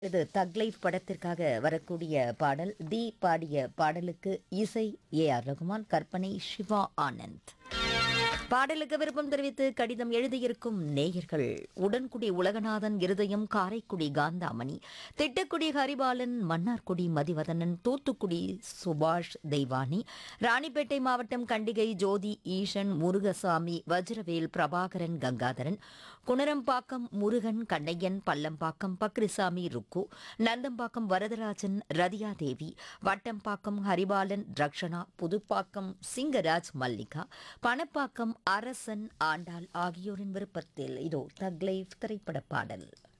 இது தக் லைஃப் படத்திற்காக வரக்கூடிய பாடல் தி பாடிய பாடலுக்கு இசை ஏ ஆர் ரகுமான் கற்பனை சிவா ஆனந்த் பாடலுக்கு விருப்பம் தெரிவித்து கடிதம் எழுதியிருக்கும் நேயர்கள் உடன்குடி உலகநாதன் இருதயம் காரைக்குடி காந்தாமணி திட்டக்குடி ஹரிபாலன் மன்னார்குடி மதிவதனன் தூத்துக்குடி சுபாஷ் தெய்வானி ராணிப்பேட்டை மாவட்டம் கண்டிகை ஜோதி ஈசன் முருகசாமி வஜ்ரவேல் பிரபாகரன் கங்காதரன் குணரம்பாக்கம் முருகன் கண்ணையன் பள்ளம்பாக்கம் பக்ரிசாமி ருக்கு நந்தம்பாக்கம் வரதராஜன் ரதியா தேவி வட்டம்பாக்கம் ஹரிபாலன் ரக்ஷனா புதுப்பாக்கம் சிங்கராஜ் மல்லிகா பணப்பாக்கம் அரசன் ஆண்டாள் ஆகியோரின் விருப்பத்தில் இதோ தக் லைஃப் திரைப்பட பாடல்